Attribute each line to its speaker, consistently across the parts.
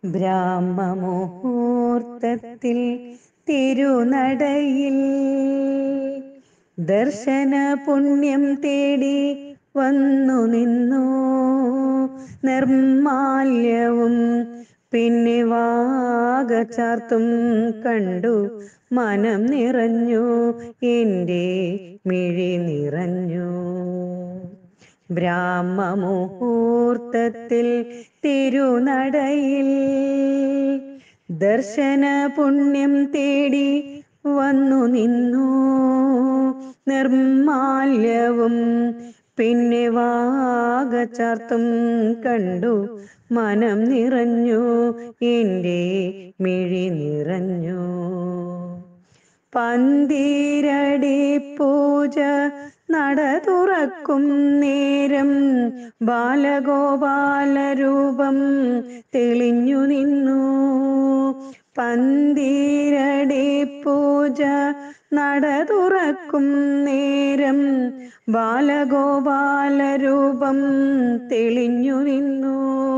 Speaker 1: ബ്രാഹ്മമുഹൂർത്തത്തിൽ തിരുനടയിൽ ദർശന പുണ്യം തേടി വന്നു നിന്നു നിർമാല്യവും പിന്നെ വാഗചാർത്തും കണ്ടു മനം നിറഞ്ഞു എൻ്റെ മിഴി നിറഞ്ഞു ബ്രാഹ്മമുഹൂർത്തത്തിൽ തിരുനടയിൽ ദർശന പുണ്യം തേടി വന്നു നിന്നു നിർമാല്യവും പിന്നെ വാഗചാർത്തും കണ്ടു മനം നിറഞ്ഞു എൻ്റെ മിഴി നിറഞ്ഞു പന്തിരടി പൂജ നട തുറക്കും നേരം ബാലഗോപാലരൂപം തെളിഞ്ഞു നിന്നു പന്തിരടി പൂജ നട തുറക്കും നേരം ബാലഗോപാലരൂപം തെളിഞ്ഞു നിന്നു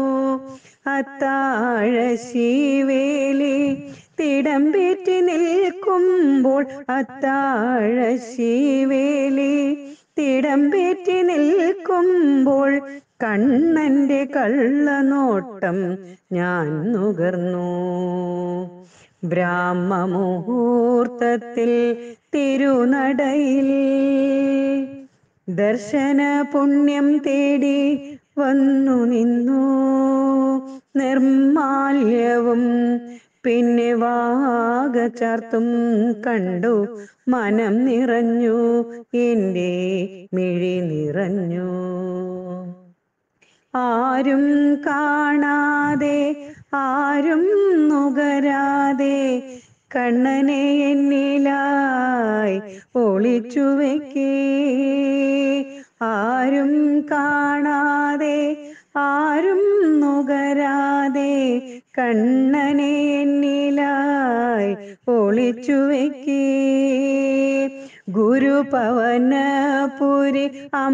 Speaker 1: അത്താഴ ശിവേലി തിടമ്പേറ്റി നിൽക്കുമ്പോൾ അത്താഴ ശിവേലി തിടമ്പേറ്റി നിൽക്കുമ്പോൾ കണ്ണന്റെ കള്ളനോട്ടം ഞാൻ നുകർന്നു ബ്രാഹ്മമുഹൂർത്തത്തിൽ തിരുനടയിൽ ദർശന പുണ്യം തേടി വന്നു നിന്നു നിർമാല്യവും പിന്നെ വാഗചാർത്തും കണ്ടു മനം നിറഞ്ഞു എൻ്റെ മിഴി നിറഞ്ഞു ആരും കാണാതെ ആരും നുകരാതെ കണ്ണനെ എന്നിലായി ഒളിച്ചു വെക്കേ ആരും കാണാതെ ആരും നുകരാതെ കണ്ണനെ എന്നിലായി ഒളിച്ചു വെക്കേ ഗുരുപവനപുരി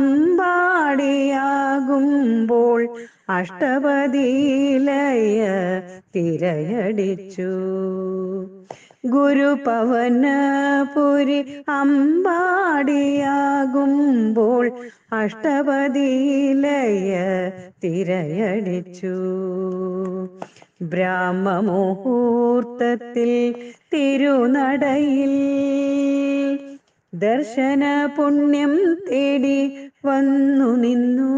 Speaker 1: അമ്പാടിയാകുമ്പോൾ അഷ്ടപതിയിലയ തിരയടിച്ചു ഗുരുപവനപുരി അമ്പാടിയാകുമ്പോൾ അഷ്ടപതിയിലയ തിരയടിച്ചു ബ്രാഹ്മമുഹൂർത്തത്തിൽ തിരുനടയിൽ ദർശന പുണ്യം തേടി വന്നു നിന്നു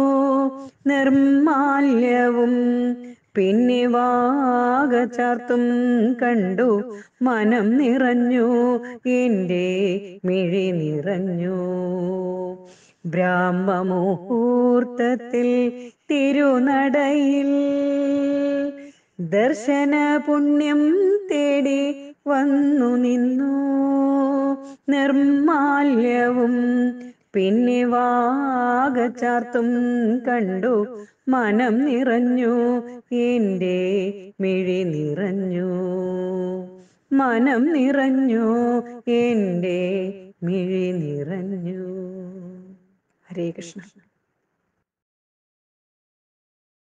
Speaker 1: നിർമാല്യവും പിന്നെ വാഗചാർത്തും കണ്ടു മനം നിറഞ്ഞു എൻ്റെ മിഴി നിറഞ്ഞു ബ്രാഹ്മമുഹൂർത്തത്തിൽ തിരുനടയിൽ ദർശന പുണ്യം തേടി വന്നു നിന്നു നിർമാല്യവും പിന്നെ വാഗചാർത്തും കണ്ടു മനം നിറഞ്ഞു എൻ്റെ മിഴി നിറഞ്ഞു മനം നിറഞ്ഞു എൻ്റെ മിഴി നിറഞ്ഞു ഹരേ കൃഷ്ണ